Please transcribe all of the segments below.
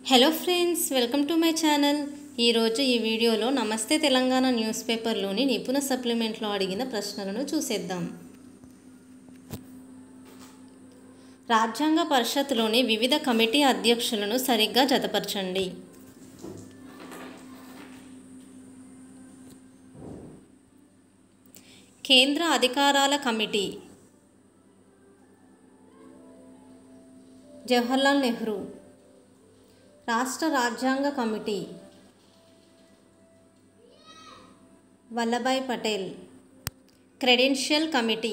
hello friends welcome to my channel ఈరోజు ఈ వీడియోలో నమస్తే తెలంగాణ న్యూస్ పేపర్లోని నిపుణ సప్లిమెంట్లో అడిగిన ప్రశ్నలను చూసేద్దాం రాజ్యాంగ పరిషత్లోని వివిధ కమిటీ అధ్యక్షులను సరిగ్గా జతపరచండి కేంద్ర అధికారాల కమిటీ జవహర్లాల్ నెహ్రూ రాష్ట్ర రాజ్యాంగ committee Vallabhbhai Patel credential committee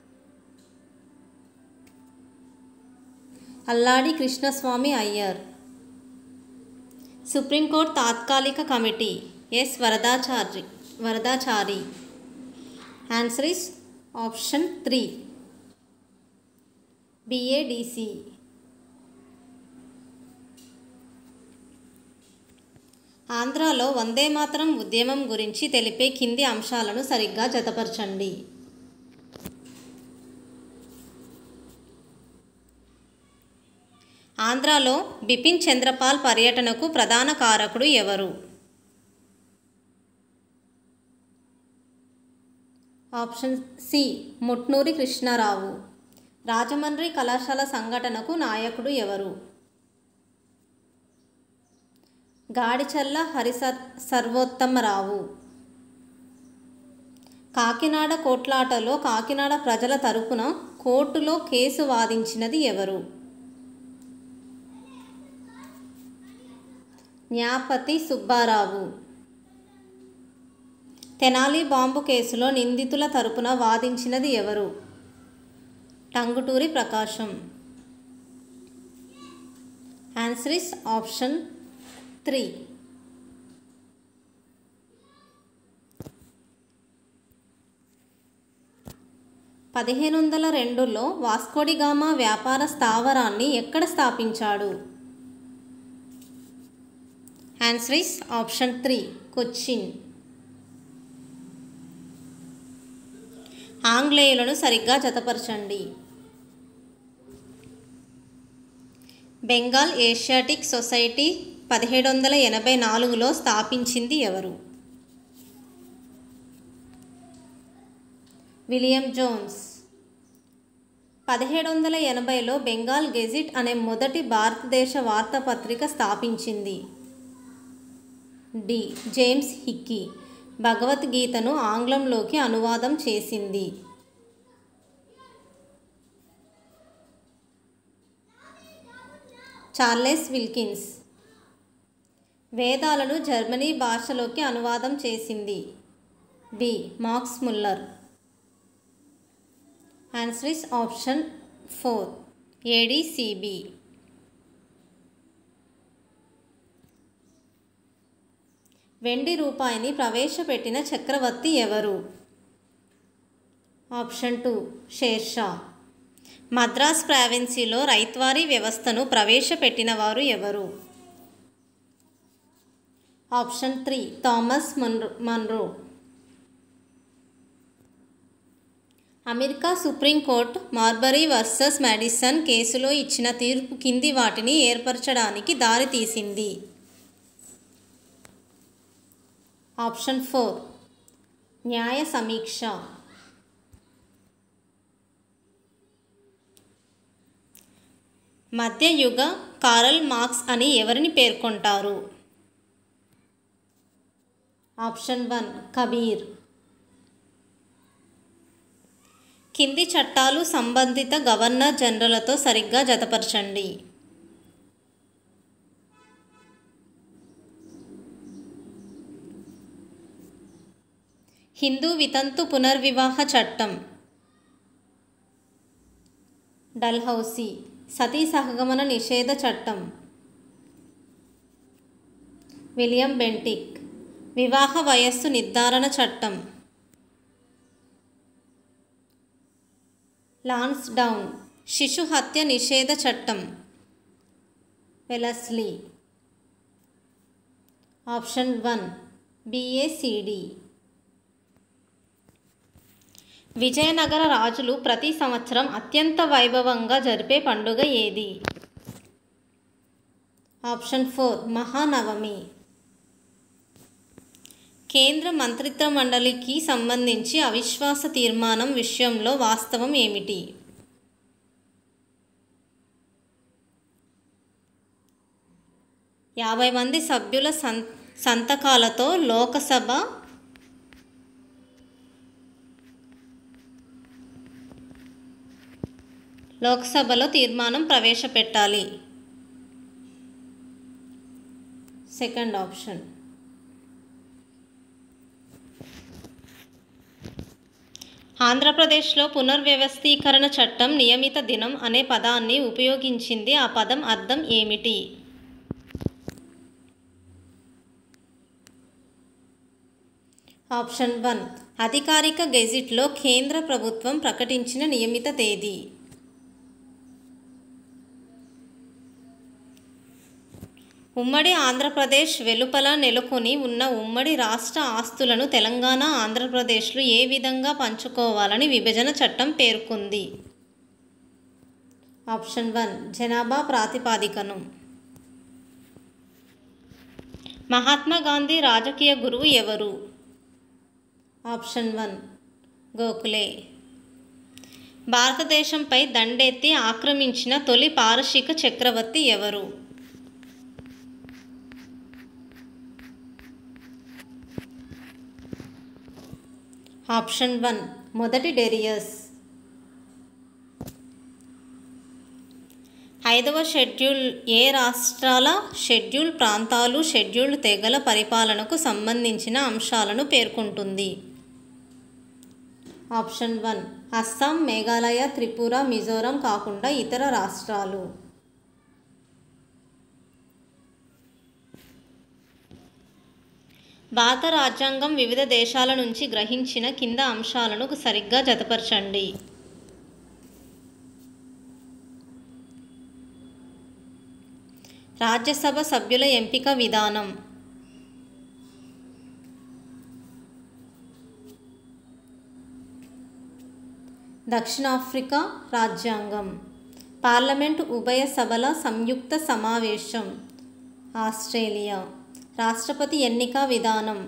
Alladi Krishnaswami Iyer Supreme Court తాత్కాలిక committee S Varadachari Varadachari answer is option three B A D C ఆంధ్రాలో వందే మాతరం ఉద్యమం గురించి తెలిపే కింది అంశాలను సరిగ్గా జతపరచండి ఆంధ్రాలో బిపిన్ చంద్రపాల్ పర్యటనకు ప్రధాన కారకుడు ఎవరు ఆప్షన్ సి ముట్నూరి కృష్ణారావు రాజమండ్రి కళాశాల సంఘటనకు నాయకుడు ఎవరు గాడిచల్ల హరిసర్ సర్వోత్తమరావు కాకినాడ కోట్లాటలో కాకినాడ ప్రజల తరపున కోర్టులో కేసు వాదించినది ఎవరు న్యాపతి సుబ్బారావు తెనాలి బాంబు కేసులో నిందితుల తరపున వాదించినది ఎవరు Tanguturi Prakasam answer is option three పదిహేను వందల రెండులో వాస్కోడిగామా వ్యాపార స్థావరాన్ని ఎక్కడ స్థాపించాడు answer is option three Cochin ఆంగ్లేయులను సరిగ్గా జతపరచండి బెంగాల్ ఏషియాటిక్ సొసైటీ పదిహేడు వందల ఎనభై నాలుగులో స్థాపించింది ఎవరు విలియం జోన్స్ పదిహేడు వందల ఎనభైలో బెంగాల్ గెజిట్ అనే మొదటి భారతదేశ వార్తాపత్రిక స్థాపించింది డి జేమ్స్ హిక్కీ భగవద్గీతను ఆంగ్లంలోకి అనువాదం చేసింది చార్లెస్ విల్కిన్స్ వేదాలను జర్మనీ భాషలోకి అనువాదం చేసింది B Max Muller answer is option four A D C B వెండి రూపాయిని ప్రవేశపెట్టిన చక్రవర్తి ఎవరు ఆప్షన్ టూ షేర్షా మద్రాస్ ప్రావిన్సీలో రైత్వారీ వ్యవస్థను ప్రవేశపెట్టిన వారు ఎవరు option three Thomas Munro Munro America Supreme Court Marbury versus Madison కేసులో ఇచ్చిన తీర్పు కింది వాటిని ఏర్పరచడానికి దారితీసింది ఆప్షన్ ఫోర్ న్యాయ సమీక్ష మధ్యయుగ కారల్ మార్క్స్ అని ఎవరిని పేర్కొంటారు ఆప్షన్ వన్ కబీర్ కింది చట్టాలు సంబంధిత గవర్నర్ జనరల్తో సరిగ్గా జతపరచండి హిందూ వితంతు పునర్వివాహ చట్టం డల్హౌసీ సతీ సహగమన నిషేధ చట్టం విలియం బెంటిక్ వివాహ వయస్సు నిర్ధారణ చట్టం లాన్స్ డౌన్ శిశు హత్య నిషేధ చట్టం Wellesley option one B A C D Vijayanagara రాజులు ప్రతి సంవత్సరం అత్యంత వైభవంగా జరిపే పండుగ ఏది ఆప్షన్ ఫోర్ మహానవమి కేంద్ర మంత్రిత్వ మండలికి సంబంధించి అవిశ్వాస తీర్మానం విషయంలో వాస్తవం ఏమిటి యాభై మంది సభ్యుల సం సంతకాలతో లోకసభ లోక్సభలో తీర్మానం ప్రవేశపెట్టాలి సెకండ్ ఆప్షన్ ఆంధ్రప్రదేశ్లో పునర్వ్యవస్థీకరణ చట్టం నియమిత దినం అనే పదాన్ని ఉపయోగించింది ఆ పదం అర్థం ఏమిటి ఆప్షన్ వన్ అధికారిక గెజిట్లో కేంద్ర ప్రభుత్వం ప్రకటించిన నియమిత తేదీ ఉమ్మడి ఆంధ్రప్రదేశ్ వెలుపల నెలకొని ఉన్న ఉమ్మడి రాష్ట్ర ఆస్తులను తెలంగాణ ఆంధ్రప్రదేశ్లు ఏ విధంగా పంచుకోవాలని విభజన చట్టం పేర్కొంది ఆప్షన్ వన్ జనాభా ప్రాతిపాదికను మహాత్మా గాంధీ రాజకీయ గురువు ఎవరు ఆప్షన్ వన్ గోఖలే భారతదేశంపై దండెత్తి ఆక్రమించిన తొలి పారశీక చక్రవర్తి ఎవరు ఆప్షన్ వన్ మొదటి డెరియస్ ఐదవ షెడ్యూల్ ఏ రాష్ట్రాల షెడ్యూల్ ప్రాంతాలు షెడ్యూల్ తెగల పరిపాలనకు సంబంధించిన అంశాలను పేర్కొంటుంది ఆప్షన్ వన్ అస్సాం మేఘాలయ త్రిపుర మిజోరం కాకుండా ఇతర రాష్ట్రాలు భారత రాజ్యాంగం వివిధ దేశాల నుంచి గ్రహించిన కింద అంశాలను సరిగ్గా జతపరచండి రాజ్యసభ సభ్యుల ఎంపిక విధానం దక్షిణాఫ్రికా రాజ్యాంగం పార్లమెంటు ఉభయ సభల సంయుక్త సమావేశం ఆస్ట్రేలియా రాష్ట్రపతి ఎన్నిక విధానం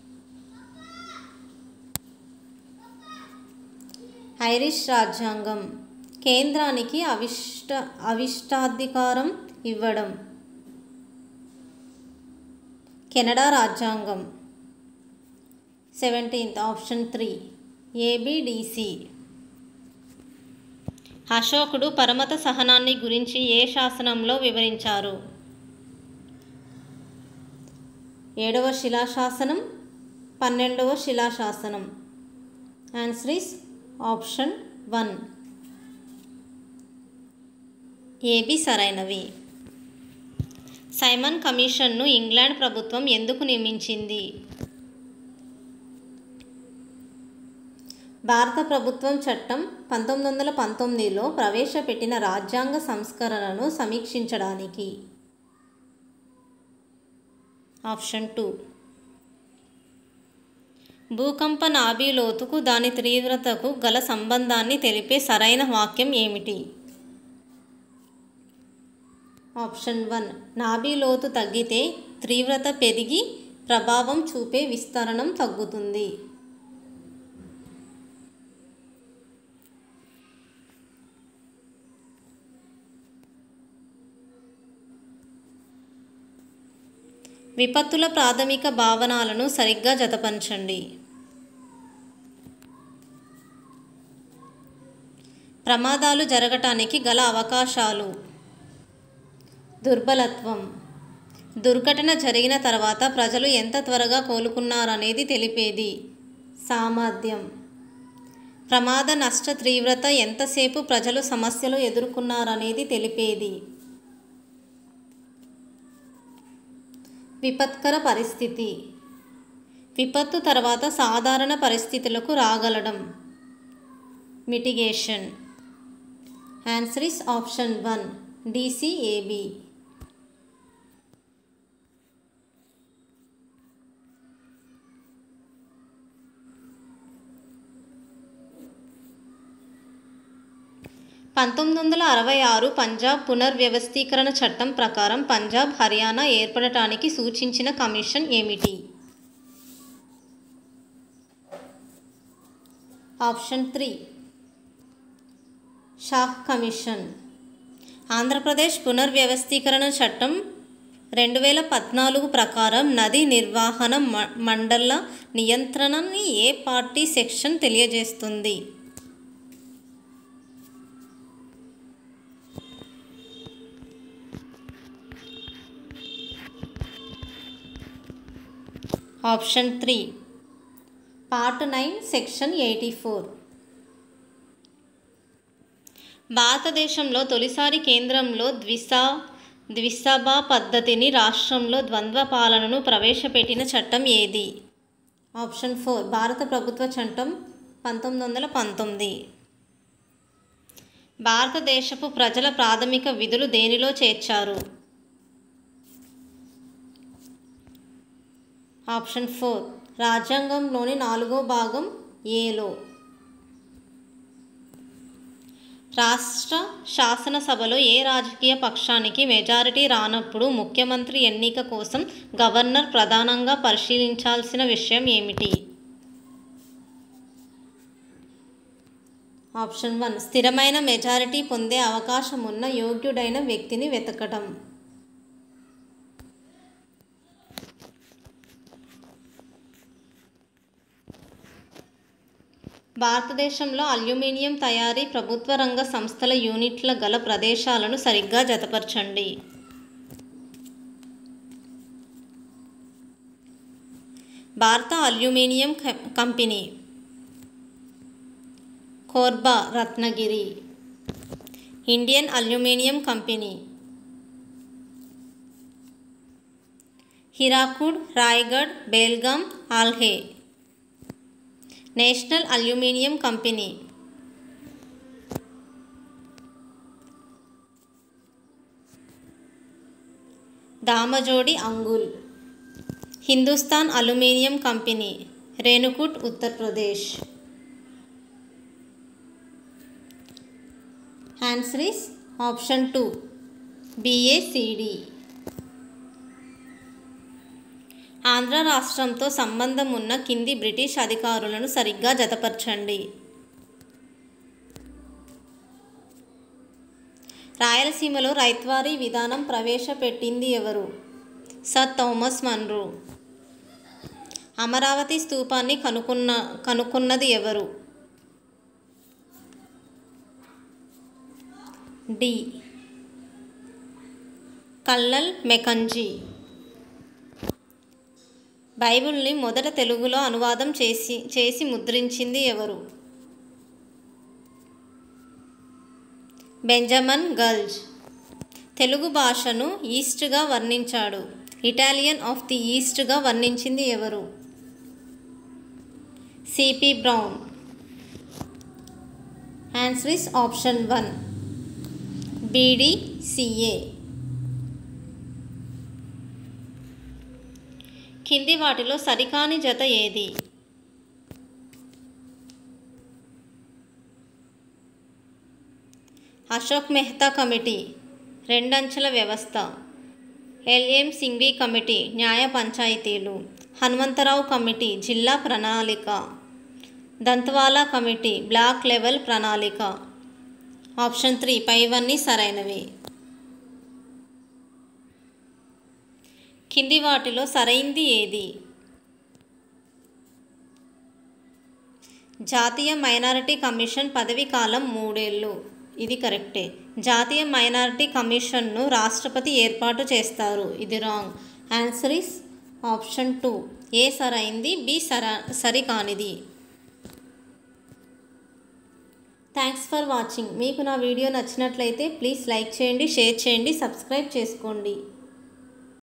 ఐరిష్ రాజ్యాంగం కేంద్రానికి అవిష్ట అవిష్టాధికారం ఇవ్వడం కెనడా రాజ్యాంగం సెవెంటీన్త్ ఆప్షన్ త్రీ ఏబిడిసి అశోకుడు పరమత సహనాన్ని గురించి ఏ శాసనంలో వివరించారు ఏడవ శిలాశాసనం పన్నెండవ శిలాశాసనం answer is option one A B సరైనవి సైమన్ కమిషన్ను ఇంగ్లాండ్ ప్రభుత్వం ఎందుకు నియమించింది భారత ప్రభుత్వం చట్టం పంతొమ్మిది వందల పంతొమ్మిదిలో ప్రవేశపెట్టిన రాజ్యాంగ సంస్కరణను సమీక్షించడానికి ఆప్షన్ టూ భూకంప నాభి లోతుకు దాని తీవ్రతకు గల సంబంధాన్ని తెలిపే సరైన వాక్యం ఏమిటి ఆప్షన్ వన్ నాభి లోతు తగ్గితే తీవ్రత పెరిగి ప్రభావం చూపే విస్తరణం తగ్గుతుంది విపత్తుల ప్రాథమిక భావనాలను సరిగ్గా జతపరచండి ప్రమాదాలు జరగటానికి గల అవకాశాలు దుర్బలత్వం దుర్ఘటన జరిగిన తర్వాత ప్రజలు ఎంత త్వరగా కోలుకున్నారనేది తెలిపేది సామర్థ్యం ప్రమాద నష్ట తీవ్రత ఎంతసేపు ప్రజలు సమస్యలు ఎదుర్కొన్నారనేది తెలిపేది విపత్కర పరిస్థితి విపత్తు తర్వాత సాధారణ పరిస్థితులకు రాగలడం mitigation answer is option one D C A B పంతొమ్మిది వందల అరవై ఆరు పంజాబ్ పునర్వ్యవస్థీకరణ చట్టం ప్రకారం పంజాబ్ హర్యానా ఏర్పడటానికి సూచించిన కమిషన్ ఏమిటి option three Shah commission Andhra Pradesh పునర్వ్యవస్థీకరణ చట్టం రెండు వేల పద్నాలుగు ప్రకారం నది నిర్వహణ మ- మండళ్ల నియంత్రణని ఏ పార్టీ సెక్షన్ తెలియజేస్తుంది option three part nine section eighty four భారతదేశంలో తొలిసారి కేంద్రంలో ద్విసా ద్విసభా పద్ధతిని రాష్ట్రంలో ద్వంద్వ పాలనను ప్రవేశపెట్టిన చట్టం ఏది ఆప్షన్ ఫోర్ భారత ప్రభుత్వ చట్టం పంతొమ్మిది వందల పంతొమ్మిది భారతదేశపు ప్రజల ప్రాథమిక విధులు దేనిలో చేర్చారు ఆప్షన్ ఫోర్ రాజ్యాంగంలోని నాలుగో భాగం ఏలో రాష్ట్ర శాసనసభలో ఏ రాజకీయ పక్షానికి మెజారిటీ రానప్పుడు ముఖ్యమంత్రి ఎన్నిక కోసం గవర్నర్ ప్రధానంగా పరిశీలించాల్సిన విషయం ఏమిటి ఆప్షన్ వన్ స్థిరమైన మెజారిటీ పొందే అవకాశం ఉన్న యోగ్యుడైన వ్యక్తిని వెతకడం భారతదేశంలో అల్యూమినియం తయారీ ప్రభుత్వ రంగ సంస్థల యూనిట్ల గల ప్రదేశాలను సరిగ్గా జతపరచండి భారత అల్యూమినియం క- Company Korba Ratnagiri Indian Aluminium Company Hirakud Raigarh Belgaum ఆల్హే National Aluminium Company Damanjodi Angul Hindustan Aluminium Company Renukoot Uttar Pradesh answer is option two B A C D Andhra రాష్ట్రంతో సంబంధం ఉన్న కింది బ్రిటిష్ అధికారులను సరిగ్గా జతపరచండి రాయలసీమలో రైత్వారీ విధానం ప్రవేశపెట్టింది ఎవరు సర్ థామస్ మన్రో అమరావతి స్తూపాన్ని కనుక్కున్న కనుక్కున్నది ఎవరు డి కల్లల్ మెకంజీ బైబిల్ని మొదట తెలుగులో అనువాదం చేసి చేసి ముద్రించింది ఎవరు బెంజమన్ గల్జ్ తెలుగు భాషను ఈస్ట్గా వర్ణించాడు ఇటాలియన్ ఆఫ్ ది ఈస్ట్గా వర్ణించింది ఎవరు C P Brown answer is option one B D C A కింది వాటిలో సరికాని జత ఏది అశోక్ మెహతా కమిటీ రెండంచెల వ్యవస్థ ఎల్ఎం సింఘ్వి కమిటీ న్యాయ పంచాయతీలు హనుమంతరావు కమిటీ జిల్లా ప్రణాళిక దంతవాలా కమిటీ బ్లాక్ లెవెల్ ప్రణాళిక ఆప్షన్ త్రీ పైవన్నీ సరైనవి కింది వాటిలో సరైంది ఏది జాతీయ మైనారిటీ కమిషన్ పదవి కాలం మూడేళ్ళు ఇది కరెక్టే జాతీయ మైనారిటీ కమిషన్ను రాష్ట్రపతి ఏర్పాటు చేస్తారు ఇది wrong answer is option two A సరైంది బి సర సరికానిది థ్యాంక్స్ ఫర్ వాచింగ్ మీకు నా వీడియో నచ్చినట్లయితే ప్లీజ్ లైక్ చేయండి షేర్ చేయండి సబ్స్క్రైబ్ చేసుకోండి